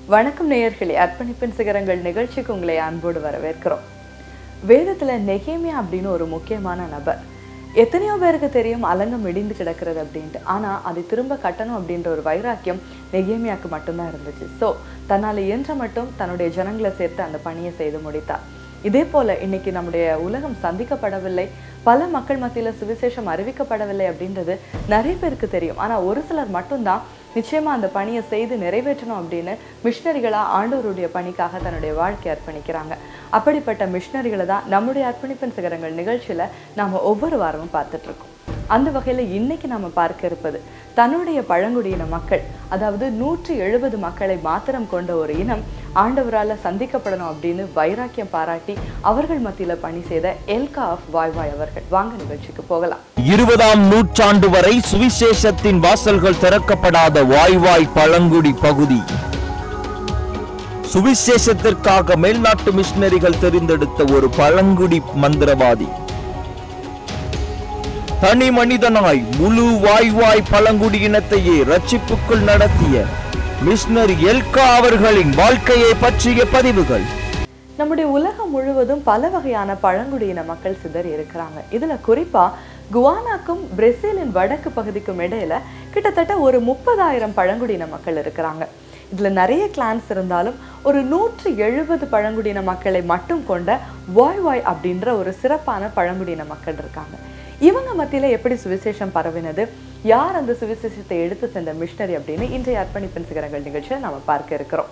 வணக்கம் நேயர்களே அர்ப்பணிப்பின் சிகரங்கள் நிகழ்ச்சிக்கு உங்களை அன்போடு வரவேற்கிறோம் வேதத்துல நெகேமியா அப்படின்னு ஒரு முக்கியமான நபர் எத்தனையோ பேருக்கு தெரியும் அலங்கம் இடிந்து கிடக்கிறது அப்படின்ட்டு ஆனா அதை திரும்ப கட்டணும் அப்படின்ற ஒரு வைராக்கியம் நெகேமியாக்கு மட்டும்தான் இருந்துச்சு ஸோ தன்னால் இயன்ற மட்டும் தன்னுடைய ஜனங்களை சேர்த்து அந்த பணியை செய்து முடித்தார் இதே போல இன்னைக்கு நம்முடைய உலகம் சந்திக்கப்படவில்லை பல மக்கள் மத்தியில சுவிசேஷம் அறிவிக்கப்படவில்லை அப்படின்றது நிறைய பேருக்கு தெரியும் ஆனா ஒரு சிலர் மட்டும்தான் நிச்சயமா அந்த பணியை செய்து நிறைவேற்றணும் அப்படின்னு மிஷினரிகளா ஆண்டவருடைய பணிக்காக தன்னுடைய வாழ்க்கையை அர்ப்பணிக்கிறாங்க அப்படிப்பட்ட மிஷினரிகளை தான் நம்முடைய அர்ப்பணிப்பின் சிகரங்கள் நிகழ்ச்சியில நாம ஒவ்வொரு வாரமும் பார்த்துட்டு இருக்கோம் அந்த வகையில இன்னைக்கு நாம பார்க்க இருப்பது தன்னுடைய பழங்குடியின மக்கள் அதாவது நூற்றி எழுபது மக்களை மாத்திரம் கொண்ட ஒரு இனம் ஆண்டவரால சந்திக்கப்படணும் அப்படின்னு வைராக்கியம் பாராட்டி அவர்கள் மத்தியில பணி செய்த எல்கா ஆஃப் வாய்வாய் அவர்கள் வாங்க நிகழ்ச்சிக்கு போகலாம் இருபதாம் நூற்றாண்டு வரை சுவிசேஷத்தின் வாசல்கள் திறக்கப்படாத வாய்வாய் பழங்குடி பகுதி சுவிசேஷத்திற்காக மேல்நாட்டு மிஷினரிகள் தெரிந்தெடுத்த ஒரு பழங்குடி மந்திரவாதி தனி மனிதனாய் முழு வாய்வாய் பழங்குடி இனத்தையே ரட்சிப்புக்குள் நடத்திய மிஷினரி எல்கா அவர்களின் வாழ்க்கையை பற்றிய பதிவுகள் நம்முடைய உலகம் முழுவதும் பல வகையான பழங்குடியின மக்கள் சிதறி இருக்கிறாங்க இதுல குறிப்பா குவானாக்கும் பிரேசிலின் வடக்கு பகுதிக்கும் இடையில கிட்டத்தட்ட ஒரு முப்பதாயிரம் பழங்குடியின மக்கள் இருக்கிறாங்க இதுல நிறைய கிளான்ஸ் இருந்தாலும் ஒரு நூற்றி எழுபது பழங்குடியின மக்களை மட்டும் கொண்ட வாய் வாய் அப்படின்ற ஒரு சிறப்பான பழங்குடியின மக்கள் இருக்காங்க இவங்க மத்தியில எப்படி சுவிசேஷம் பரவினது யார் அந்த சுவிசேஷத்தை எடுத்து சென்ற மிஷினரி அப்படின்னு இன்றைய அர்ப்பணிப்பின் சிகரங்கள் நிகழ்ச்சியை நாம பார்க்க இருக்கிறோம்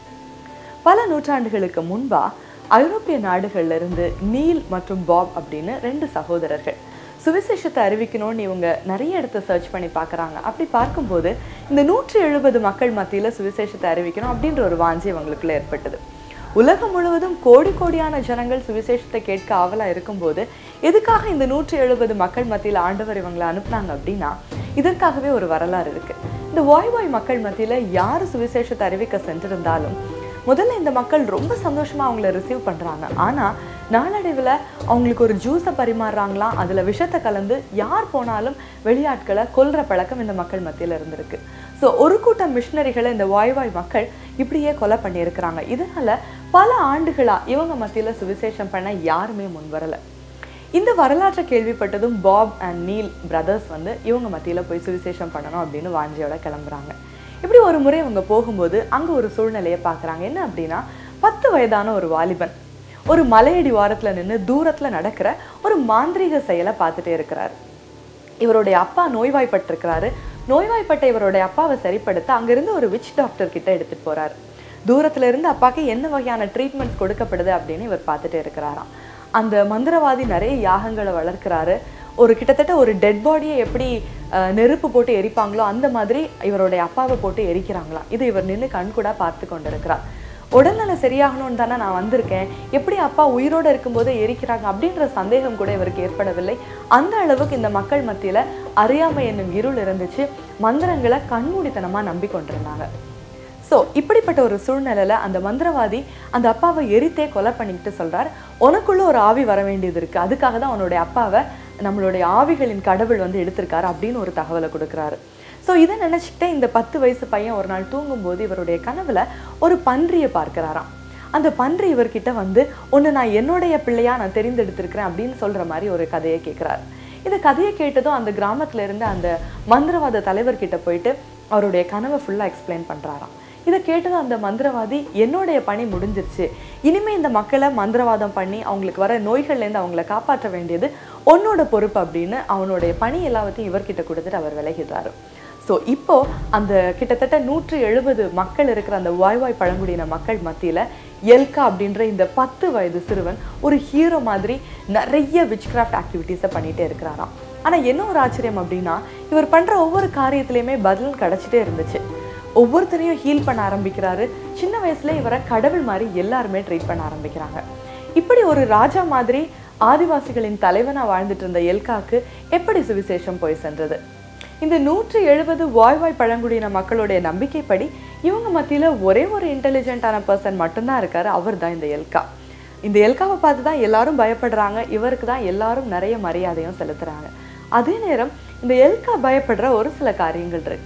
பல நூற்றாண்டுகளுக்கு முன்பா ஐரோப்பிய நாடுகள்ல இருந்து நீல் மற்றும் பாப் அப்படின்னு ரெண்டு சகோதரர்கள் சுவிசேஷத்தை அறிவிக்கணும்னு இவங்க நிறைய இடத்த சர்ச் பண்ணி பார்க்கறாங்க அப்படி பார்க்கும்போது இந்த நூற்றி எழுபது மக்கள் மத்தியில சுவிசேஷத்தை அறிவிக்கணும் அப்படின்ற ஒரு வாஞ்சி இவங்களுக்குள்ள ஏற்பட்டது உலகம் முழுவதும் கோடி கோடியான ஜனங்கள் சுவிசேஷத்தை கேட்க ஆவலா இருக்கும்போது எதுக்காக இந்த நூற்றி எழுபது மக்கள் மத்தியில ஆண்டவர் இவங்களை அனுப்புனாங்க அப்படின்னா இதற்காகவே ஒரு வரலாறு இருக்கு இந்த வாய்வாய் மக்கள் மத்தியில யார் சுவிசேஷத்தை அறிவிக்க சென்றிருந்தாலும் முதல்ல இந்த மக்கள் ரொம்ப சந்தோஷமா அவங்கள ரிசீவ் பண்றாங்க ஆனா நாளடைவுல அவங்களுக்கு ஒரு ஜூஸை பரிமாறுறாங்களாம் அதுல விஷத்தை கலந்து யார் போனாலும் வெளியாட்களை கொல்ற பழக்கம் இந்த மக்கள் மத்தியில இருந்திருக்கு ஸோ ஒரு கூட்டம் மிஷினரிகளை இந்த வாய்வாய் மக்கள் இப்படியே கொலை பண்ணியிருக்கிறாங்க இதனால பல ஆண்டுகளா இவங்க மத்தியில சுவிசேஷம் பண்ண யாருமே முன் வரல இந்த வரலாற்றை கேள்விப்பட்டதும் பாப் அண்ட் நீல் பிரதர்ஸ் வந்து இவங்க மத்தியில போய் சுவிசேஷம் பண்ணணும் அப்படின்னு வாஞ்சியோட கிளம்புறாங்க இப்படி ஒரு முறை இவங்க போகும்போது அங்க ஒரு சூழ்நிலையை பார்க்கறாங்க என்ன அப்படின்னா பத்து வயதான ஒரு வாலிபன் ஒரு மலையடி வாரத்துல நின்று தூரத்துல நடக்கிற ஒரு மாந்திரீக செயலை பார்த்துட்டே இருக்கிறாரு இவருடைய அப்பா நோய்வாய்ப்பட்டிருக்கிறாரு நோய்வாய்ப்பட்ட இவருடைய அப்பாவை சரிப்படுத்த அங்கிருந்து ஒரு விச் டாக்டர் கிட்ட எடுத்துட்டு போறாரு தூரத்துல இருந்து அப்பாக்கு என்ன வகையான ட்ரீட்மெண்ட் கொடுக்கப்படுது அப்படின்னு இவர் பார்த்துட்டே இருக்கிறாராம் அந்த மந்திரவாதி நிறைய யாகங்களை வளர்க்கிறாரு ஒரு கிட்டத்தட்ட ஒரு டெட் பாடியை எப்படி அஹ், நெருப்பு போட்டு எரிப்பாங்களோ அந்த மாதிரி இவருடைய அப்பாவை போட்டு எரிக்கிறாங்களாம் இதை இவர் நின்று கண்கூடா பார்த்து கொண்டிருக்கிறார் உடல்நலம் சரியாகணும்னு தானே நான் வந்திருக்கேன் எப்படி அப்பா உயிரோட இருக்கும்போது எரிக்கிறாங்க அப்படின்ற சந்தேகம் கூட இவருக்கு ஏற்படவில்லை அந்த அளவுக்கு இந்த மக்கள் மத்தியில அறியாமை என்னும் இருள் இருந்துச்சு மந்திரங்களை கண்மூடித்தனமா நம்பிக்கொண்டிருந்தாங்க ஸோ இப்படிப்பட்ட ஒரு சூழ்நிலையில அந்த மந்திரவாதி அந்த அப்பாவை எரித்தே கொலை பண்ணிக்கிட்டு சொல்றார் உனக்குள்ள ஒரு ஆவி வர வேண்டியது இருக்கு அதுக்காக தான் உன்னுடைய அப்பாவை நம்மளுடைய ஆவிகளின் கடவுள் வந்து எடுத்திருக்காரு அப்படின்னு ஒரு தகவலை கொடுக்குறாரு ஸோ இதை நினைச்சுக்கிட்டே இந்த பத்து வயசு பையன் ஒரு நாள் தூங்கும்போது இவருடைய கனவுல ஒரு பன்றியை பார்க்கிறாராம் அந்த பன்றி இவர்கிட்ட வந்து ஒன்று நான் என்னுடைய பிள்ளையா நான் தெரிந்தெடுத்திருக்கிறேன் அப்படின்னு சொல்ற மாதிரி ஒரு கதையை கேட்குறாரு இந்த கதையை கேட்டதும் அந்த கிராமத்துல இருந்து அந்த மந்திரவாத தலைவர்கிட்ட போயிட்டு அவருடைய கனவை ஃபுல்லா எக்ஸ்பிளைன் பண்றாராம் இதை கேட்டதும் அந்த மந்திரவாதி என்னுடைய பணி முடிஞ்சிருச்சு இனிமே இந்த மக்களை மந்திரவாதம் பண்ணி அவங்களுக்கு வர நோய்கள்லேருந்து அவங்கள காப்பாற்ற வேண்டியது உன்னோட பொறுப்பு அப்படின்னு அவனுடைய பணி எல்லாத்தையும் இவர்கிட்ட கொடுத்துட்டு அவர் விலகிடுறாரு ஸோ இப்போ அந்த கிட்டத்தட்ட நூற்றி எழுபது மக்கள் இருக்கிற அந்த வாய்வாய் பழங்குடியின மக்கள் மத்தியில எல்கா அப்படின்ற இந்த பத்து வயது சிறுவன் ஒரு ஹீரோ மாதிரி நிறைய விச் கிராஃப்ட் ஆக்டிவிட்டீஸை பண்ணிட்டே இருக்கிறாராம் ஆனா என்ன ஒரு ஆச்சரியம் அப்படின்னா இவர் பண்ற ஒவ்வொரு காரியத்திலையுமே பதில் கிடைச்சிட்டே இருந்துச்சு ஒவ்வொருத்தரையும் ஹீல் பண்ண ஆரம்பிக்கிறாரு சின்ன வயசுல இவரை கடவுள் மாதிரி எல்லாருமே ட்ரீட் பண்ண ஆரம்பிக்கிறாங்க இப்படி ஒரு ராஜா மாதிரி ஆதிவாசிகளின் தலைவனா வாழ்ந்துட்டு இருந்த எல்காக்கு எப்படி சுவிசேஷம் போய் சென்றது இந்த நூற்றி எழுபது வாய்வாய் பழங்குடியின மக்களுடைய நம்பிக்கைப்படி இவங்க மத்தியில ஒரே ஒரு இன்டெலிஜென்ட்டான பர்சன் மட்டும்தான் இருக்காரு அவர் தான் இந்த எல்கா இந்த எல்காவை பார்த்து தான் எல்லாரும் பயப்படுறாங்க இவருக்கு தான் எல்லாரும் நிறைய மரியாதையும் செலுத்துறாங்க அதே நேரம் இந்த எல்கா பயப்படுற ஒரு சில காரியங்கள் இருக்கு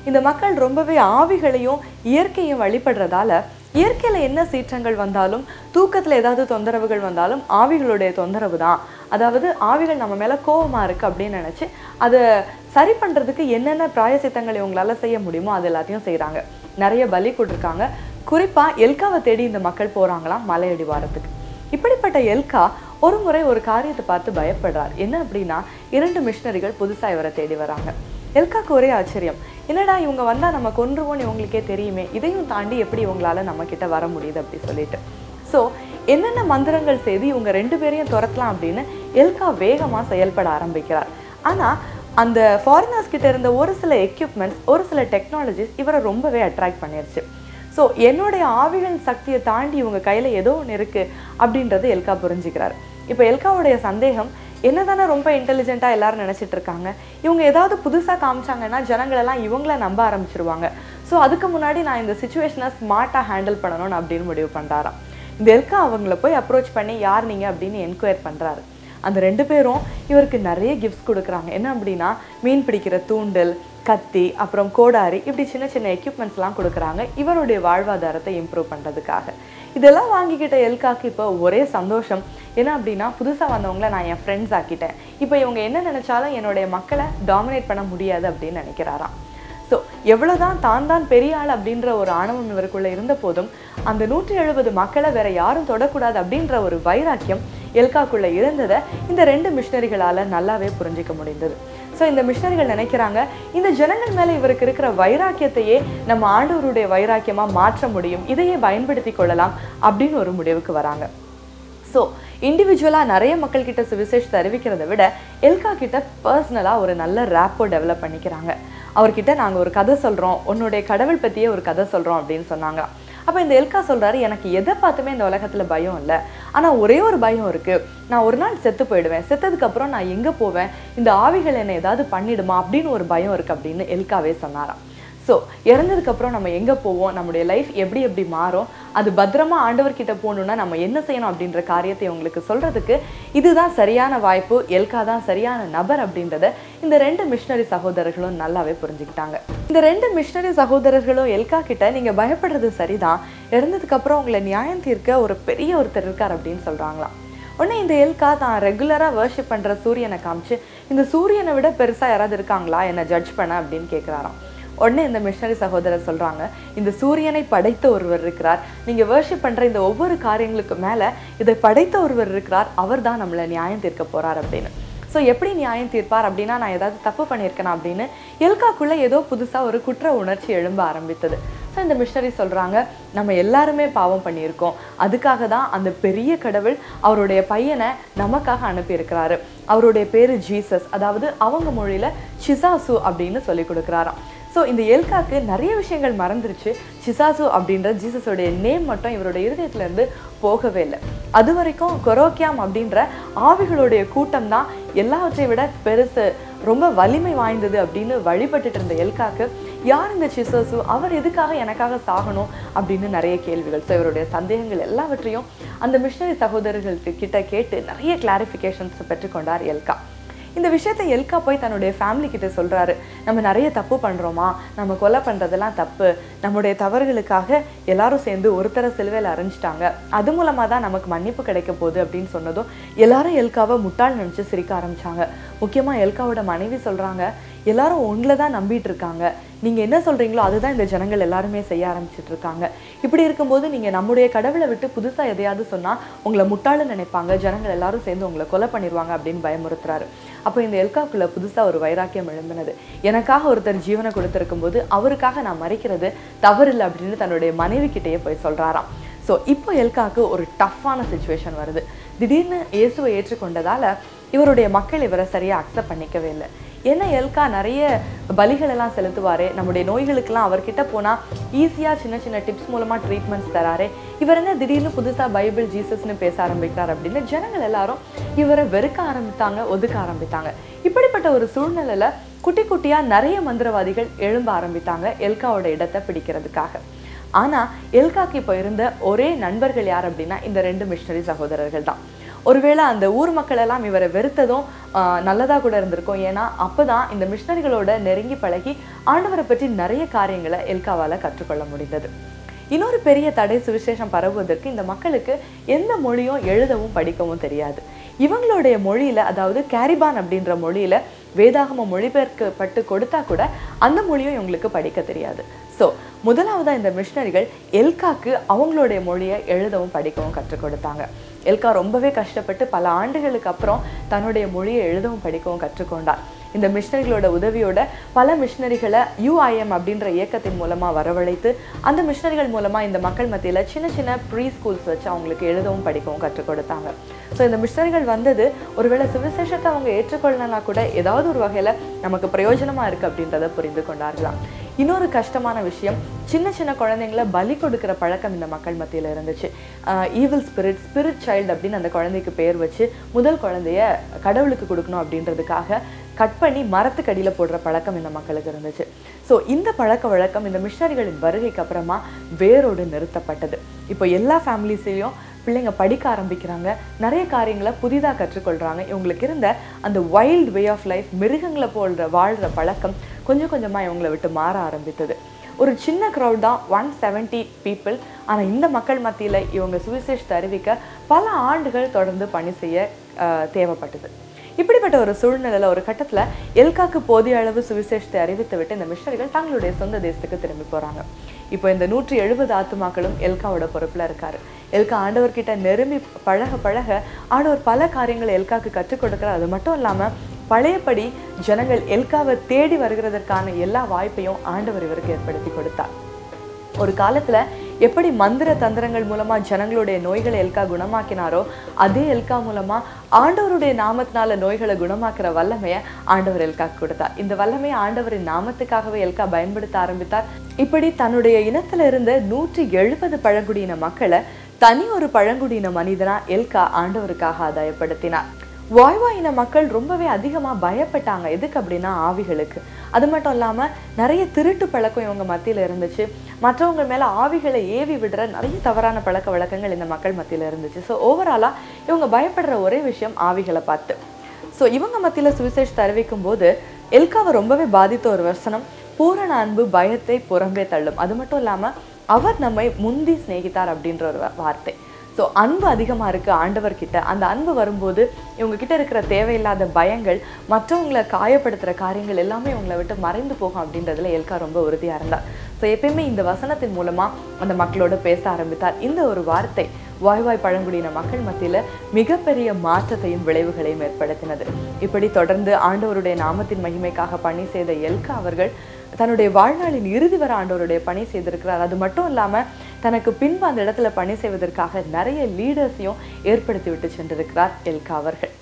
இந்த மக்கள் ரொம்பவே ஆவிகளையும் இயற்கையும் வழிபடுறதால இயற்கையில என்ன சீற்றங்கள் வந்தாலும் தூக்கத்துல ஏதாவது தொந்தரவுகள் வந்தாலும் ஆவிகளுடைய தொந்தரவு தான் அதாவது ஆவிகள் நம்ம மேல கோவமா இருக்கு அப்படின்னு நினைச்சு அதை சரி பண்றதுக்கு என்னென்ன பிராயசித்தங்களை இவங்களால செய்ய முடியுமோ அது எல்லாத்தையும் செய்றாங்க நிறைய பலி கொடுத்துருக்காங்க குறிப்பா எல்காவை தேடி இந்த மக்கள் போறாங்களாம் மலை அடிவாரத்துக்கு இப்படிப்பட்ட எல்கா ஒரு முறை ஒரு காரியத்தை பார்த்து பயப்படுறார் என்ன அப்படின்னா இரண்டு மிஷினரிகள் புதுசா இவரை தேடி வராங்க எல்காக்கு ஒரே ஆச்சரியம் என்னடா இவங்க வந்தா நம்ம கொன்றுவோம்னு இவங்களுக்கே தெரியுமே இதையும் தாண்டி எப்படி இவங்களால நம்ம கிட்ட வர முடியுது அப்படி சொல்லிட்டு ஸோ என்னென்ன மந்திரங்கள் செய்து இவங்க ரெண்டு பேரையும் துரத்தலாம் அப்படின்னு எல்கா வேகமா செயல்பட ஆரம்பிக்கிறார் ஆனா அந்த ஃபாரினர்ஸ் கிட்ட இருந்த ஒரு சில எக்யூப்மெண்ட்ஸ் ஒரு சில டெக்னாலஜிஸ் இவரை ரொம்பவே அட்ராக்ட் பண்ணிருச்சு ஸோ என்னுடைய ஆவிகள் சக்தியை தாண்டி இவங்க கையில ஏதோ ஒன்று இருக்கு அப்படின்றது எல்கா புரிஞ்சுக்கிறார் இப்போ எல்காவுடைய சந்தேகம் என்னதானே ரொம்ப இன்டெலிஜென்ட்டா எல்லாரும் நினைச்சிட்டு இருக்காங்க இவங்க ஏதாவது புதுசா காமிச்சாங்கன்னா ஜனங்கள் எல்லாம் இவங்கள நம்ப ஆரம்பிச்சிருவாங்க ஸோ அதுக்கு முன்னாடி நான் இந்த சுச்சுவேஷனை ஸ்மார்ட்டா ஹேண்டில் பண்ணணும் அப்படின்னு முடிவு பண்றாராம் இந்த எல்கா அவங்கள போய் அப்ரோச் பண்ணி யார் நீங்க அப்படின்னு என்கொயர் பண்றாரு அந்த ரெண்டு பேரும் இவருக்கு நிறைய கிஃப்ட்ஸ் கொடுக்குறாங்க என்ன அப்படின்னா மீன் பிடிக்கிற தூண்டில் கத்தி அப்புறம் கோடாரி இப்படி சின்ன சின்ன எக்யூப்மெண்ட்ஸ்லாம் கொடுக்குறாங்க இவருடைய வாழ்வாதாரத்தை இம்ப்ரூவ் பண்ணுறதுக்காக இதெல்லாம் வாங்கிக்கிட்ட எல்காக்கு இப்போ ஒரே சந்தோஷம் என்ன அப்படின்னா புதுசாக வந்தவங்கள நான் என் ஃப்ரெண்ட்ஸ் ஆக்கிட்டேன் இப்போ இவங்க என்ன நினைச்சாலும் என்னுடைய மக்களை டாமினேட் பண்ண முடியாது அப்படின்னு நினைக்கிறாராம் ஸோ எவ்வளவுதான் தான் தான் பெரிய ஆள் அப்படின்ற ஒரு ஆணவம் இவருக்குள்ள இருந்த போதும் அந்த நூற்றி எழுபது மக்களை வேற யாரும் தொடக்கூடாது அப்படின்ற ஒரு வைராக்கியம் எல்காக்குள்ள இருந்ததை இந்த ரெண்டு மிஷினரிகளால நல்லாவே புரிஞ்சிக்க முடிந்தது ஸோ இந்த மிஷினரிகள் நினைக்கிறாங்க இந்த ஜனங்கள் மேல இவருக்கு இருக்கிற வைராக்கியத்தையே நம்ம ஆண்டவருடைய வைராக்கியமா மாற்ற முடியும் இதையே பயன்படுத்தி கொள்ளலாம் அப்படின்னு ஒரு முடிவுக்கு வராங்க ஸோ இண்டிவிஜுவலாக நிறைய மக்கள்கிட்ட சுவிசேஷத்தை அறிவிக்கிறதை விட எல்கா கிட்ட பர்சனலாக ஒரு நல்ல ரேப்போ டெவலப் பண்ணிக்கிறாங்க அவர்கிட்ட நாங்கள் ஒரு கதை சொல்கிறோம் உன்னுடைய கடவுள் பற்றியே ஒரு கதை சொல்கிறோம் அப்படின்னு சொன்னாங்க அப்போ இந்த எல்கா சொல்கிறாரு எனக்கு எதை பார்த்துமே இந்த உலகத்தில் பயம் இல்லை ஆனால் ஒரே ஒரு பயம் இருக்குது நான் ஒரு நாள் செத்து போயிடுவேன் செத்ததுக்கப்புறம் நான் எங்கே போவேன் இந்த ஆவிகள் என்னை ஏதாவது பண்ணிடுமா அப்படின்னு ஒரு பயம் இருக்குது அப்படின்னு எல்காவே சொன்னாராம் ஸோ இறந்ததுக்கப்புறம் நம்ம எங்கே போவோம் நம்முடைய லைஃப் எப்படி எப்படி மாறும் அது பத்திரமா ஆண்டவர்கிட்ட போகணுன்னா நம்ம என்ன செய்யணும் அப்படின்ற காரியத்தை உங்களுக்கு சொல்கிறதுக்கு இதுதான் சரியான வாய்ப்பு எல்கா தான் சரியான நபர் அப்படின்றத இந்த ரெண்டு மிஷினரி சகோதரர்களும் நல்லாவே புரிஞ்சுக்கிட்டாங்க இந்த ரெண்டு மிஷினரி சகோதரர்களும் எல்கா கிட்ட நீங்கள் பயப்படுறது சரிதான் இறந்ததுக்கப்புறம் உங்களை நியாயம் தீர்க்க ஒரு பெரிய ஒருத்தர் இருக்கார் அப்படின்னு சொல்கிறாங்களாம் உடனே இந்த எல்கா தான் ரெகுலராக வர்ஷிப் பண்ணுற சூரியனை காமிச்சு இந்த சூரியனை விட பெருசாக யாராவது இருக்காங்களா என்னை ஜட்ஜ் பண்ண அப்படின்னு கேட்குறாராம் உடனே இந்த மிஷனரி சகோதரர் சொல்றாங்க இந்த சூரியனை படைத்த ஒருவர் இருக்கிறார் நீங்க வர்ஷிப் பண்ற இந்த ஒவ்வொரு காரியங்களுக்கு மேல இதை படைத்த ஒருவர் இருக்கிறார் அவர் தான் நம்மளை நியாயம் தீர்க்க போறார் அப்படின்னு ஸோ எப்படி நியாயம் தீர்ப்பார் அப்படின்னா நான் ஏதாவது தப்பு பண்ணியிருக்கேனா அப்படின்னு எல்காக்குள்ள ஏதோ புதுசா ஒரு குற்ற உணர்ச்சி எழும்ப ஆரம்பித்தது ஸோ இந்த மிஷனரி சொல்றாங்க நம்ம எல்லாருமே பாவம் பண்ணியிருக்கோம் அதுக்காக தான் அந்த பெரிய கடவுள் அவருடைய பையனை நமக்காக அனுப்பியிருக்கிறாரு அவருடைய பேரு ஜீசஸ் அதாவது அவங்க மொழியில சிசாசு அப்படின்னு சொல்லி கொடுக்குறாராம் ஸோ இந்த எல்காக்கு நிறைய விஷயங்கள் மறந்துருச்சு சிசாசு அப்படின்ற ஜீசஸோடைய நேம் மட்டும் இவருடைய இருதயத்துல இருந்து போகவே இல்லை அது வரைக்கும் கொரோக்கியாம் அப்படின்ற ஆவிகளுடைய கூட்டம் தான் எல்லாவற்றை விட பெருசு ரொம்ப வலிமை வாய்ந்தது அப்படின்னு வழிபட்டுட்டு இருந்த எல்காக்கு யார் இந்த சிசசு அவர் எதுக்காக எனக்காக சாகணும் அப்படின்னு நிறைய கேள்விகள் ஸோ இவருடைய சந்தேகங்கள் எல்லாவற்றையும் அந்த மிஷனரி சகோதரர்கள் கிட்ட கேட்டு நிறைய கிளாரிஃபிகேஷன்ஸ் பெற்றுக்கொண்டார் எல்கா இந்த விஷயத்தை எல்கா போய் தன்னுடைய ஃபேமிலி கிட்ட சொல்றாரு நம்ம நிறைய தப்பு பண்றோமா நம்ம கொலை பண்றதெல்லாம் தப்பு நம்முடைய தவறுகளுக்காக எல்லாரும் சேர்ந்து ஒருத்தர சிலுவையில் அரைஞ்சிட்டாங்க அது மூலமா தான் நமக்கு மன்னிப்பு கிடைக்க போகுது அப்படின்னு சொன்னதும் எல்லாரும் எல்காவை முட்டாள் நினைச்சு சிரிக்க ஆரம்பிச்சாங்க முக்கியமா எல்காவோட மனைவி சொல்றாங்க எல்லாரும் உங்களை தான் நம்பிட்டு இருக்காங்க நீங்க என்ன சொல்றீங்களோ அதுதான் இந்த ஜனங்கள் எல்லாருமே செய்ய ஆரம்பிச்சிட்டு இருக்காங்க இப்படி இருக்கும்போது நீங்க நம்முடைய கடவுளை விட்டு புதுசா எதையாவது சொன்னா உங்களை முட்டாளு நினைப்பாங்க ஜனங்கள் எல்லாரும் சேர்ந்து உங்களை கொலை பண்ணிடுவாங்க அப்படின்னு பயமுறுத்துறாரு அப்போ இந்த எல்காக்குள்ள புதுசா ஒரு வைராக்கியம் எழும்பினது எனக்காக ஒருத்தர் ஜீவனை கொடுத்திருக்கும் போது அவருக்காக நான் மறைக்கிறது தவறில்லை அப்படின்னு தன்னுடைய மனைவி கிட்டேயே போய் சொல்றாராம் ஸோ இப்போ எல்காக்கு ஒரு டஃப்பான சுச்சுவேஷன் வருது திடீர்னு இயேசுவை ஏற்றுக்கொண்டதால இவருடைய மக்கள் இவரை சரியா அக்செப்ட் பண்ணிக்கவே இல்லை ஏன்னா எல்கா நிறைய பலிகள் எல்லாம் செலுத்துவாரு நம்முடைய நோய்களுக்கெல்லாம் அவர்கிட்ட போனா ஈஸியா சின்ன சின்ன டிப்ஸ் மூலமா ட்ரீட்மெண்ட்ஸ் தராரு இவர் என்ன திடீர்னு புதுசா பைபிள் ஜீசஸ்னு பேச ஆரம்பிக்கிறார் அப்படின்னு ஜனங்கள் எல்லாரும் இவரை வெறுக்க ஆரம்பித்தாங்க ஒதுக்க ஆரம்பித்தாங்க இப்படிப்பட்ட ஒரு சூழ்நிலையில குட்டி குட்டியா நிறைய மந்திரவாதிகள் எழும்ப ஆரம்பித்தாங்க எல்காவோட இடத்தை பிடிக்கிறதுக்காக ஆனா எல்காக்கு இப்போ இருந்த ஒரே நண்பர்கள் யார் அப்படின்னா இந்த ரெண்டு மிஷனரி சகோதரர்கள் தான் ஒருவேளை அந்த ஊர் மக்கள் எல்லாம் இவரை வெறுத்ததும் ஆஹ், நல்லதா கூட இருந்திருக்கும் ஏன்னா அப்பதான் இந்த மிஷினரிகளோட நெருங்கி பழகி ஆண்டவரை பற்றி நிறைய காரியங்களை எல்காவால கற்றுக்கொள்ள முடிந்தது இன்னொரு பெரிய தடை சுவிசேஷம் பரவுவதற்கு இந்த மக்களுக்கு எந்த மொழியும் எழுதவும் படிக்கவும் தெரியாது இவங்களுடைய மொழியில அதாவது கேரிபான் அப்படின்ற மொழியில வேதாகம மொழிபெயர்க்கப்பட்டு கொடுத்தா கூட அந்த மொழியும் இவங்களுக்கு படிக்க தெரியாது ஸோ முதலாவதா இந்த மிஷினரிகள் எல்காக்கு அவங்களுடைய மொழியை எழுதவும் படிக்கவும் கற்றுக் கொடுத்தாங்க எல்கா ரொம்பவே கஷ்டப்பட்டு பல ஆண்டுகளுக்கு அப்புறம் தன்னுடைய மொழியை எழுதவும் படிக்கவும் கற்றுக்கொண்டார் இந்த மிஷினரிகளோட உதவியோட பல மிஷினரிகளை யூஐஎம் அப்படின்ற இயக்கத்தின் மூலமா வரவழைத்து அந்த மிஷினரிகள் மூலமா இந்த மக்கள் மத்தியில சின்ன சின்ன ப்ரீ ஸ்கூல்ஸ் வச்சு அவங்களுக்கு எழுதவும் படிக்கவும் கற்றுக் கொடுத்தாங்க ஸோ இந்த மிஷினரிகள் வந்தது ஒருவேளை சுவிசேஷத்தை அவங்க ஏற்றுக்கொள்ளனா கூட ஏதாவது ஒரு வகையில நமக்கு பிரயோஜனமா இருக்கு அப்படின்றத புரிந்து கொண்டார்களாம் இன்னொரு கஷ்டமான விஷயம் சின்ன சின்ன குழந்தைங்களை பலி கொடுக்கிற பழக்கம் இந்த மக்கள் மத்தியில இருந்துச்சு ஈவில் ஸ்பிரிட் ஸ்பிரிட் சைல்டு அப்படின்னு அந்த குழந்தைக்கு பேர் வச்சு முதல் குழந்தைய கடவுளுக்கு கொடுக்கணும் அப்படின்றதுக்காக கட் பண்ணி மரத்துக்கடியில போடுற பழக்கம் இந்த மக்களுக்கு இருந்துச்சு ஸோ இந்த பழக்க வழக்கம் இந்த மிஷனரிகளின் வருகைக்கு அப்புறமா வேரோடு நிறுத்தப்பட்டது இப்போ எல்லா ஃபேமிலிஸ்லேயும் பிள்ளைங்க படிக்க ஆரம்பிக்கிறாங்க நிறைய காரியங்களை புதிதாக கற்றுக்கொள்றாங்க இவங்களுக்கு இருந்த அந்த வைல்ட் வே ஆஃப் லைஃப் மிருகங்களை போல்ற வாழ்கிற பழக்கம் கொஞ்சம் கொஞ்சமாக இவங்களை விட்டு மாற ஆரம்பித்தது ஒரு சின்ன க்ரௌட் தான் ஒன் செவன்ட்டி பீப்புள் ஆனால் இந்த மக்கள் மத்தியில் இவங்க சுவிசேஷத்தை அறிவிக்க பல ஆண்டுகள் தொடர்ந்து பணி செய்ய ஆஹ், தேவைப்பட்டது இப்படிப்பட்ட ஒரு சூழ்நிலையில ஒரு கட்டத்துல எல்காக்கு போதிய அளவு சுவிசேஷத்தை அறிவித்து விட்டு இந்த மிஷனரிகள் தங்களுடைய சொந்த தேசத்துக்கு திரும்பி போறாங்க இப்போ இந்த நூற்றி எழுபது ஆத்துமாக்களும் எல்காவோட பொறுப்புல இருக்காரு எல்கா ஆண்டவர்கிட்ட நெருங்கி பழக பழக ஆண்டவர் பல காரியங்களை எல்காக்கு கற்றுக் கொடுக்கிறார் அது மட்டும் இல்லாம பழையபடி ஜனங்கள் எல்காவை தேடி வருகிறதற்கான எல்லா வாய்ப்பையும் ஆண்டவர் இவருக்கு ஏற்படுத்தி கொடுத்தார் ஒரு காலத்துல எப்படி மந்திர தந்திரங்கள் மூலமா ஜனங்களுடைய நோய்களை எல்கா குணமாக்கினாரோ அதே எல்கா மூலமா ஆண்டவருடைய நாமத்தினால நோய்களை குணமாக்குற வல்லமையை ஆண்டவர் எல்காக்கு கொடுத்தார் இந்த வல்லமையை ஆண்டவரின் நாமத்துக்காகவே எல்கா பயன்படுத்த ஆரம்பித்தார் இப்படி தன்னுடைய இனத்துல இருந்த நூற்றி எழுபது பழங்குடியின மக்களை தனி ஒரு பழங்குடியின மனிதனா எல்கா ஆண்டவருக்காக ஆதாயப்படுத்தினார் வாய்வா இன மக்கள் ரொம்பவே அதிகமா பயப்பட்டாங்க எதுக்கு அப்படின்னா ஆவிகளுக்கு அது மட்டும் இல்லாம நிறைய திருட்டு பழக்கம் இவங்க மத்தியில இருந்துச்சு மற்றவங்க மேல ஆவிகளை ஏவி விடுற நிறைய தவறான பழக்க வழக்கங்கள் இந்த மக்கள் மத்தியில இருந்துச்சு ஸோ ஓவராலா இவங்க பயப்படுற ஒரே விஷயம் ஆவிகளை பார்த்து ஸோ இவங்க மத்தியில சுவிசேஷத்தை அறிவிக்கும் போது எல்காவை ரொம்பவே பாதித்த ஒரு வசனம் பூரண அன்பு பயத்தை புறம்பே தள்ளும் அது மட்டும் இல்லாம அவர் நம்மை முந்தி சிநேகித்தார் அப்படின்ற ஒரு வா- வார்த்தை ஸோ அன்பு அதிகமாக இருக்குது ஆண்டவர்கிட்ட அந்த அன்பு வரும்போது இவங்க கிட்ட இருக்கிற தேவையில்லாத பயங்கள் மற்றவங்களை காயப்படுத்துகிற காரியங்கள் எல்லாமே இவங்களை விட்டு மறைந்து போகும் அப்படின்றதுல எல்கா ரொம்ப உறுதியாக இருந்தார் ஸோ எப்பயுமே இந்த வசனத்தின் மூலமாக அந்த மக்களோட பேச ஆரம்பித்தார் இந்த ஒரு வார்த்தை வாய்வாய் பழங்குடியின மக்கள் மத்தியில மிகப்பெரிய மாற்றத்தையும் விளைவுகளையும் ஏற்படுத்தினது இப்படி தொடர்ந்து ஆண்டவருடைய நாமத்தின் மகிமைக்காக பணி செய்த எல்கா அவர்கள் தன்னுடைய வாழ்நாளின் இறுதி வரை ஆண்டவருடைய பணி செய்திருக்கிறார் அது மட்டும் இல்லாம தனக்கு பின்பு அந்த இடத்துல பணி செய்வதற்காக நிறைய லீடர்ஸையும் ஏற்படுத்தி விட்டு சென்றிருக்கிறார் எல்கா அவர்கள்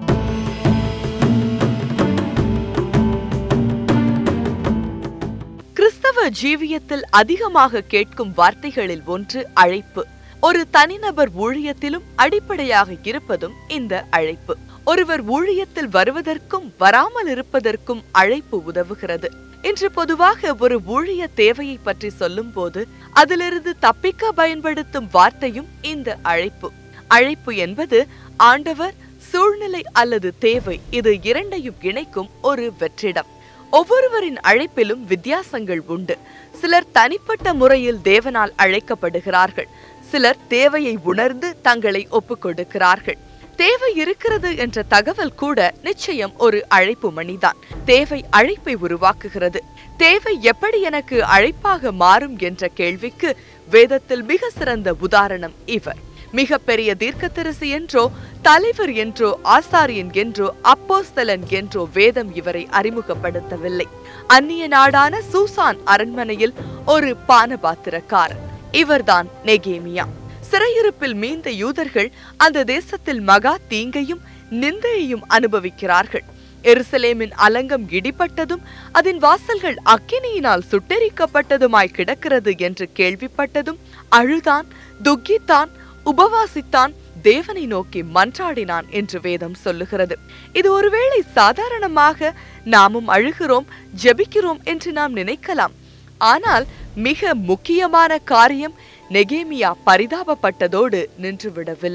கிறிஸ்தவ ஜீவியத்தில் அதிகமாக கேட்கும் வார்த்தைகளில் ஒன்று அழைப்பு ஒரு தனிநபர் ஊழியத்திலும் அடிப்படையாக இருப்பதும் இந்த அழைப்பு ஒருவர் ஊழியத்தில் வருவதற்கும் வராமல் இருப்பதற்கும் அழைப்பு உதவுகிறது இன்று பொதுவாக ஒரு ஊழிய தேவையை பற்றி சொல்லும்போது அதிலிருந்து தப்பிக்க பயன்படுத்தும் வார்த்தையும் இந்த அழைப்பு அழைப்பு என்பது ஆண்டவர் சூழ்நிலை அல்லது தேவை இது இரண்டையும் இணைக்கும் ஒரு வெற்றிடம் ஒவ்வொருவரின் அழைப்பிலும் வித்தியாசங்கள் உண்டு சிலர் தனிப்பட்ட முறையில் தேவனால் அழைக்கப்படுகிறார்கள் சிலர் தேவையை உணர்ந்து தங்களை ஒப்புக்கொடுக்கிறார்கள் தேவை இருக்கிறது என்ற தகவல் கூட நிச்சயம் ஒரு அழைப்பு மணிதான் தேவை அழைப்பை உருவாக்குகிறது தேவை எப்படி எனக்கு அழைப்பாக மாறும் என்ற கேள்விக்கு வேதத்தில் மிக சிறந்த உதாரணம் இவர் மிகப்பெரிய தீர்க்கதரிசி என்றோ தலைவர் என்றோ ஆசாரியன் என்றோ அப்போஸ்தலன் என்றோ வேதம் இவரை அறிமுகப்படுத்தவில்லை அந்நிய நாடான சூசான் அரண்மனையில் ஒரு பானபாத்திரக்காரன் இவர்தான் நெகேமியா சிறையிருப்பில் மீந்த யூதர்கள் அந்த தேசத்தில் மகா தீங்கையும் நிந்தையையும் அனுபவிக்கிறார்கள் எருசலேமின் அலங்கம் இடிபட்டதும் அதன் வாசல்கள் அக்கினியினால் சுட்டெரிக்கப்பட்டதுமாய் கிடக்கிறது என்று கேள்விப்பட்டதும் அழுதான் துக்கித்தான் உபவாசித்தான் தேவனை நோக்கி மன்றாடினான் என்று வேதம் சொல்லுகிறது இது ஒருவேளை சாதாரணமாக நாமும் அழுகிறோம் ஜெபிக்கிறோம் என்று நாம் நினைக்கலாம் ஆனால் மிக முக்கியமான காரியம் நெகேமியா பரிதாபப்பட்டதோடு நின்றுவிடவில்லை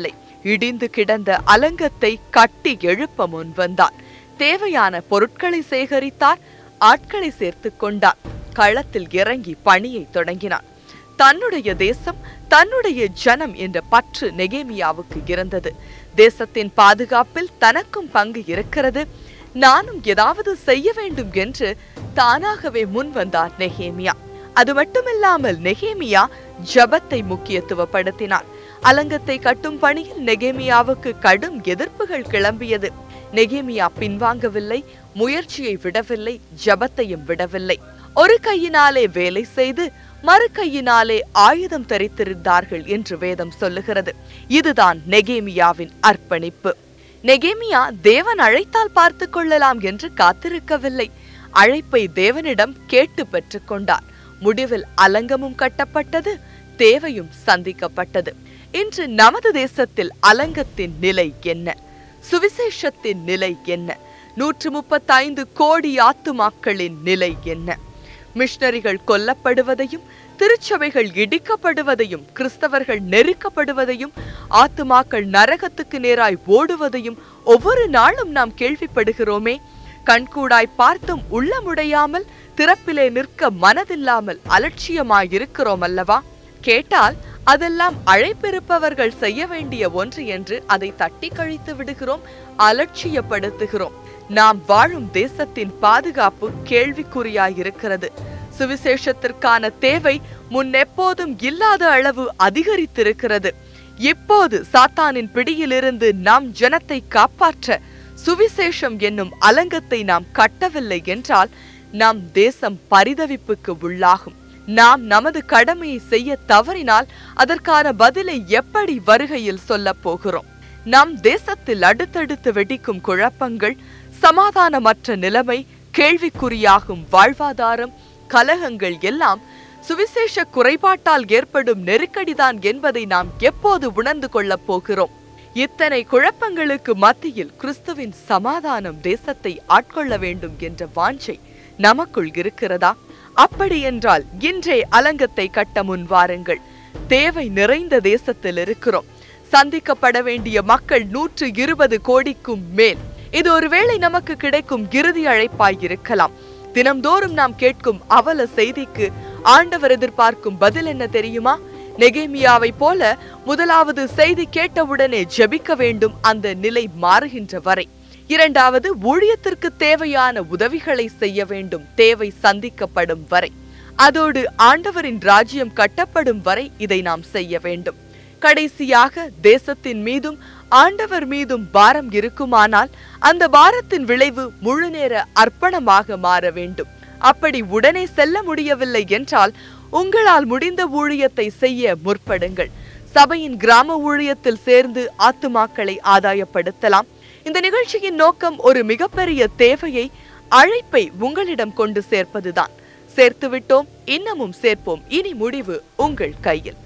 இடிந்து கிடந்த அலங்கத்தை கட்டி எழுப்ப முன்வந்தான் தேவையான பொருட்களை சேகரித்தார் ஆட்களை சேர்த்துக் கொண்டார் களத்தில் இறங்கி பணியை தொடங்கினான் தன்னுடைய தேசம் தன்னுடைய ஜனம் என்ற பற்று நெகேமியாவுக்கு இருந்தது தேசத்தின் பாதுகாப்பில் தனக்கும் பங்கு இருக்கிறது நானும் ஏதாவது செய்ய வேண்டும் என்று தானாகவே முன் வந்தார் நெகேமியா அது மட்டுமில்லாமல் நெகேமியா ஜபத்தை முக்கியத்துவப்படுத்தினார் அலங்கத்தை கட்டும் பணியில் நெகேமியாவுக்கு கடும் எதிர்ப்புகள் கிளம்பியது நெகேமியா பின்வாங்கவில்லை முயற்சியை விடவில்லை ஜபத்தையும் விடவில்லை ஒரு கையினாலே வேலை செய்து மறு கையினாலே ஆயுதம் தரித்திருந்தார்கள் என்று வேதம் சொல்லுகிறது இதுதான் நெகேமியாவின் அர்ப்பணிப்பு நெகேமியா தேவன் அழைத்தால் பார்த்துக் கொள்ளலாம் என்று காத்திருக்கவில்லை அழைப்பை தேவனிடம் கேட்டு பெற்றுக்கொண்டார் முடிவில் அலங்கமும் கட்டப்பட்டது தேவையும் சந்திக்கப்பட்டது இன்று நமது தேசத்தில் அலங்கத்தின் நிலை என்ன சுவிசேஷத்தின் நிலை என்ன நூற்று முப்பத்தைந்து கோடி ஆத்துமாக்களின் நிலை என்ன மிஷனரிகள் கொல்லப்படுவதையும் திருச்சபைகள் இடிக்கப்படுவதையும் கிறிஸ்தவர்கள் நெருக்கப்படுவதையும் ஆத்துமாக்கள் நரகத்துக்கு நேராய் ஓடுவதையும் ஒவ்வொரு நாளும் நாம் கேள்விப்படுகிறோமே கண்கூடாய் பார்த்தும் உள்ளமுடையாமல் திறப்பிலே நிற்க மனதில்லாமல் அலட்சியமாயிருக்கிறோம் அல்லவா கேட்டால் அதெல்லாம் அழைப்பிருப்பவர்கள் செய்ய வேண்டிய ஒன்று என்று அதை தட்டி கழித்து விடுகிறோம் அலட்சியப்படுத்துகிறோம் நாம் வாழும் தேசத்தின் பாதுகாப்பு கேள்விக்குறியாயிருக்கிறது சுவிசேஷத்திற்கான தேவை முன்னெப்போதும் இல்லாத அளவு அதிகரித்திருக்கிறது இப்போது சாத்தானின் பிடியிலிருந்து நாம் ஜனத்தை காப்பாற்ற சுவிசேஷம் என்னும் அலங்கத்தை நாம் கட்டவில்லை என்றால் நம் தேசம் பரிதவிப்புக்கு உள்ளாகும் நாம் நமது கடமையை செய்ய தவறினால் அதற்கான பதிலை எப்படி வருகையில் சொல்லப் போகிறோம் நம் தேசத்தில் அடுத்தடுத்து வெடிக்கும் குழப்பங்கள் சமாதானமற்ற நிலைமை கேள்விக்குறியாகும் வாழ்வாதாரம் கலகங்கள் எல்லாம் சுவிசேஷ குறைபாட்டால் ஏற்படும் நெருக்கடிதான் என்பதை நாம் எப்போது உணர்ந்து கொள்ளப் போகிறோம் இத்தனை குழப்பங்களுக்கு மத்தியில் கிறிஸ்துவின் சமாதானம் தேசத்தை ஆட்கொள்ள வேண்டும் என்ற வாஞ்சை நமக்குள் இருக்கிறதா அப்படி என்றால் இன்றே அலங்கத்தை கட்ட முன் வாருங்கள் தேவை நிறைந்த தேசத்தில் இருக்கிறோம் சந்திக்கப்பட வேண்டிய மக்கள் நூற்று இருபது கோடிக்கும் மேல் இது ஒருவேளை நமக்கு கிடைக்கும் இறுதி அழைப்பாய் இருக்கலாம் தினம்தோறும் நாம் கேட்கும் அவல செய்திக்கு ஆண்டவர் எதிர்பார்க்கும் பதில் என்ன தெரியுமா நெகேமியாவை போல முதலாவது செய்தி கேட்டவுடனே ஜெபிக்க வேண்டும் அந்த நிலை மாறுகின்ற வரை இரண்டாவது ஊழியத்திற்கு தேவையான உதவிகளை செய்ய வேண்டும் தேவை சந்திக்கப்படும் வரை அதோடு ஆண்டவரின் ராஜ்யம் கட்டப்படும் வரை இதை நாம் செய்ய வேண்டும் கடைசியாக தேசத்தின் மீதும் ஆண்டவர் மீதும் பாரம் இருக்குமானால் அந்த பாரத்தின் விளைவு முழுநேர அர்ப்பணமாக மாற வேண்டும் அப்படி உடனே செல்ல முடியவில்லை என்றால் உங்களால் முடிந்த ஊழியத்தை செய்ய முற்படுங்கள் சபையின் கிராம ஊழியத்தில் சேர்ந்து ஆத்துமாக்களை ஆதாயப்படுத்தலாம் இந்த நிகழ்ச்சியின் நோக்கம் ஒரு மிகப்பெரிய தேவையை அழைப்பை உங்களிடம் கொண்டு சேர்ப்பதுதான் சேர்த்து விட்டோம் இன்னமும் சேர்ப்போம் இனி முடிவு உங்கள் கையில்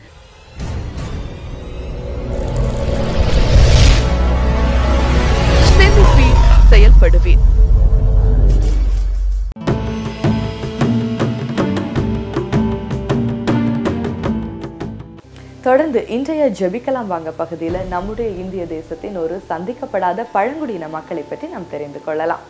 சிந்திப்பீர் செயல்படுவீர் தொடர்ந்து இன்றைய ஜெபிக்கலாம் வாங்க பகுதியில் நம்முடைய இந்திய தேசத்தின் ஒரு சந்திக்கப்படாத பழங்குடியின மக்களை பற்றி நாம் தெரிந்து கொள்ளலாம்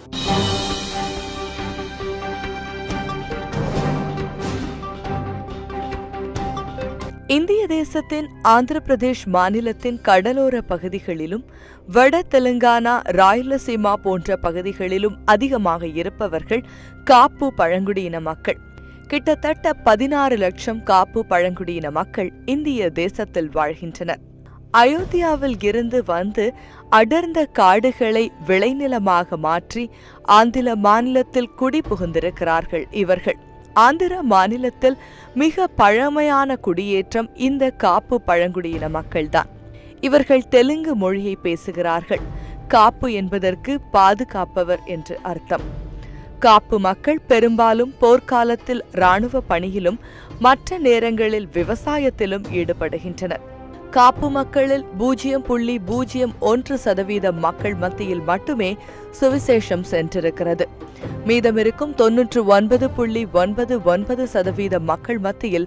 இந்திய தேசத்தின் ஆந்திர பிரதேஷ் மாநிலத்தின் கடலோர பகுதிகளிலும் வட தெலுங்கானா ராயலசீமா போன்ற பகுதிகளிலும் அதிகமாக இருப்பவர்கள் காப்பு பழங்குடியின மக்கள் கிட்டத்தட்ட பதினாறு லட்சம் காப்பு பழங்குடியின மக்கள் இந்திய தேசத்தில் வாழ்கின்றனர் அயோத்தியாவில் இருந்து வந்து அடர்ந்த காடுகளை விளைநிலமாக மாற்றி ஆந்திர மாநிலத்தில் குடிபுகுந்திருக்கிறார்கள் இவர்கள் ஆந்திர மாநிலத்தில் மிக பழமையான குடியேற்றம் இந்த காப்பு பழங்குடியின மக்கள்தான் இவர்கள் தெலுங்கு மொழியை பேசுகிறார்கள் காப்பு என்பதற்கு பாதுகாப்பவர் என்று அர்த்தம் காப்பு மக்கள் பெரும்பாலும் போர்க்காலத்தில் இராணுவ பணியிலும் மற்ற நேரங்களில் விவசாயத்திலும் ஈடுபடுகின்றனர் காப்பு மக்களில் பூஜ்ஜியம் புள்ளி பூஜ்ஜியம் ஒன்று சதவீதம் மக்கள் மத்தியில் மட்டுமே சுவிசேஷம் சென்றிருக்கிறது மீதமிருக்கும் தொன்னூற்று ஒன்பது புள்ளி ஒன்பது ஒன்பது சதவீத மக்கள் மத்தியில்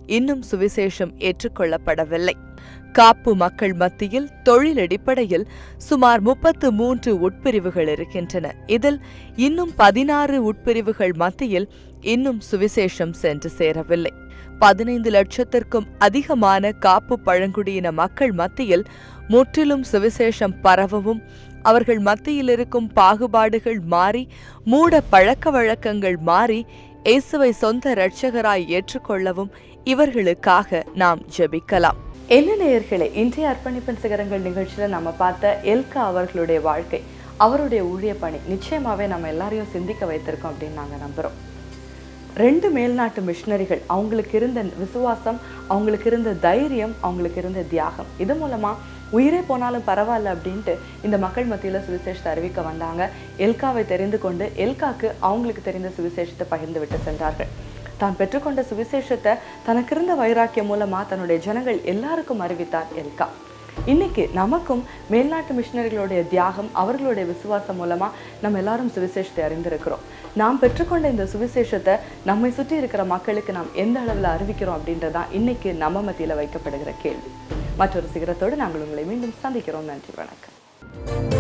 இன்னும் சுவிசேஷம் ஏற்றுக்கொள்ளப்படவில்லை காப்பு மக்கள் மத்தியில் தொழில் அடிப்படையில் சுமார் முப்பத்து மூன்று உட்பிரிவுகள் இருக்கின்றன இதில் இன்னும் பதினாறு உட்பிரிவுகள் மத்தியில் இன்னும் சுவிசேஷம் சென்று சேரவில்லை பதினைந்து லட்சத்திற்கும் அதிகமான காப்பு பழங்குடியின மக்கள் மத்தியில் முற்றிலும் சுவிசேஷம் பரவவும் அவர்கள் மத்தியில் இருக்கும் பாகுபாடுகள் மாறி மூட பழக்க வழக்கங்கள் மாறி இயேசுவை சொந்த இரட்சகராய் ஏற்றுக்கொள்ளவும் இவர்களுக்காக நாம் ஜெபிக்கலாம் என்ன நேயர்களே இன்றைய அர்ப்பணிப்பின் சிகரங்கள் நிகழ்ச்சியில நம்ம பார்த்த எல்கா அவர்களுடைய வாழ்க்கை அவருடைய ஊழிய பணி நிச்சயமாவே நம்ம எல்லாரையும் சிந்திக்க வைத்திருக்கோம் அப்படின்னு நாங்க நம்புறோம் ரெண்டு மேல்நாட்டு மிஷினரிகள் அவங்களுக்கு இருந்த விசுவாசம் அவங்களுக்கு இருந்த தைரியம் அவங்களுக்கு இருந்த தியாகம் இது மூலமா உயிரே போனாலும் பரவாயில்ல அப்படின்ட்டு இந்த மக்கள் மத்தியில சுவிசேஷத்தை அறிவிக்க வந்தாங்க எல்காவை தெரிந்து கொண்டு எல்காக்கு அவங்களுக்கு தெரிந்த சுவிசேஷத்தை பகிர்ந்து விட்டு சென்றார்கள் தான் பெற்றுக்கொண்ட சுவிசேஷத்தை தனக்கு இருந்த வைராக்கியம் மூலமா தன்னுடைய ஜனங்கள் எல்லாருக்கும் அறிவித்தார் எல்கா இன்னைக்கு நமக்கும் மேல்நாட்டு மிஷினரிகளுடைய தியாகம் அவர்களுடைய விசுவாசம் மூலமா நம்ம எல்லாரும் சுவிசேஷத்தை அறிந்திருக்கிறோம் நாம் பெற்றுக்கொண்ட இந்த சுவிசேஷத்தை நம்மை சுற்றி இருக்கிற மக்களுக்கு நாம் எந்த அளவில் அறிவிக்கிறோம் அப்படின்றதான் இன்னைக்கு நம்ம மத்தியில வைக்கப்படுகிற கேள்வி மற்றொரு சிகரத்தோடு நாங்கள் உங்களை மீண்டும் சந்திக்கிறோம் நன்றி வணக்கம்